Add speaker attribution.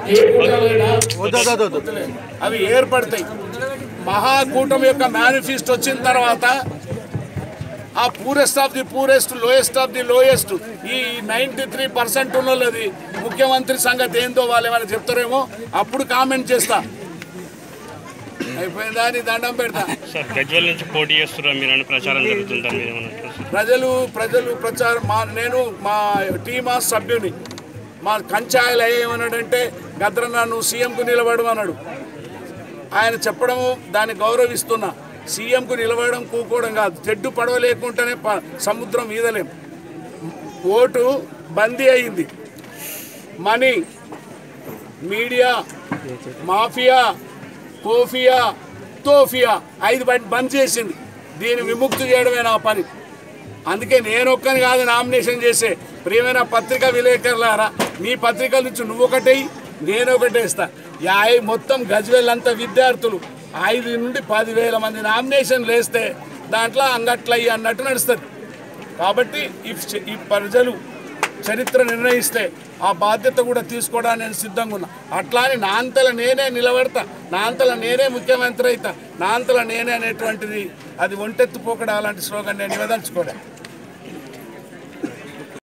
Speaker 1: ఏ కూటమైనా
Speaker 2: వద్దు వద్దు వద్దు వద్దు
Speaker 1: అవి ఏర్పడతాయి మహాకూటమి యొక్క మేనిఫెస్టో వచ్చిన తర్వాత ఆ poorest of the poorest lowest of the lowest ఈ నైంటీ త్రీ పర్సెంట్ ఉన్నది ముఖ్యమంత్రి సంగతి ఏందో వాళ్ళు ఏమైనా చెప్తారేమో అప్పుడు కామెంట్ చేస్తా అయిపోయిందా అని దండం పెడతా
Speaker 3: సార్ గజ్వల్ నుంచి పోటీ చేస్తున్నారు మీరు అని ప్రచారం జరుగుతుందా మీరు ఏమన్నా
Speaker 1: ప్రజలు ప్రజలు ప్రచారం మా నేను మా టీమా సభ్యుని మా కంచాయలు ఏమన్నాడంటే గద్రన్న నువ్వు సీఎంకు నిలబడమన్నాడు ఆయన చెప్పడము దాన్ని గౌరవిస్తున్నా సీఎంకు నిలబడడం కూకోవడం కాదు తెడ్డు పడవ లేకుండానే ప- సముద్రం ఈదలేం ఓటు బందీ అయింది మనీ మీడియా మాఫియా కోఫియా తోఫియా ఐదు బంద్ బంద్ చేసింది దీన్ని విముక్తి చేయడమే నా పని అందుకే నేను ఒక్కని కాదు నామినేషన్ చేసే ప్రియమైన పత్రికా విలేకరులారా మీ పత్రికల నుంచి నువ్వు ఒకటేయి నేను ఒకటేస్తా యాయ్ మొత్తం గజ్వెల్ అంతా విద్యార్థులు ఐదు నుండి పదివేల మంది నామినేషన్లు వేస్తే దాంట్లో అంగట్లయ్యి అన్నట్టు నడుస్తుంది కాబట్టి ఈ చ- ఈ ప్రజలు చరిత్ర నిర్ణయిస్తే ఆ బాధ్యత కూడా తీసుకోవడానికి నేను సిద్ధంగా ఉన్నా అట్లా అని నా అంతల నేనే నిలబడతా నా అంతల నేనే ముఖ్యమంత్రి అవుతా నా అంతల నేనే అనేటువంటిది అది ఒంటెత్తుపోకడా అలాంటి స్లోగన్ నేను ఇవ్వదలుచుకోలే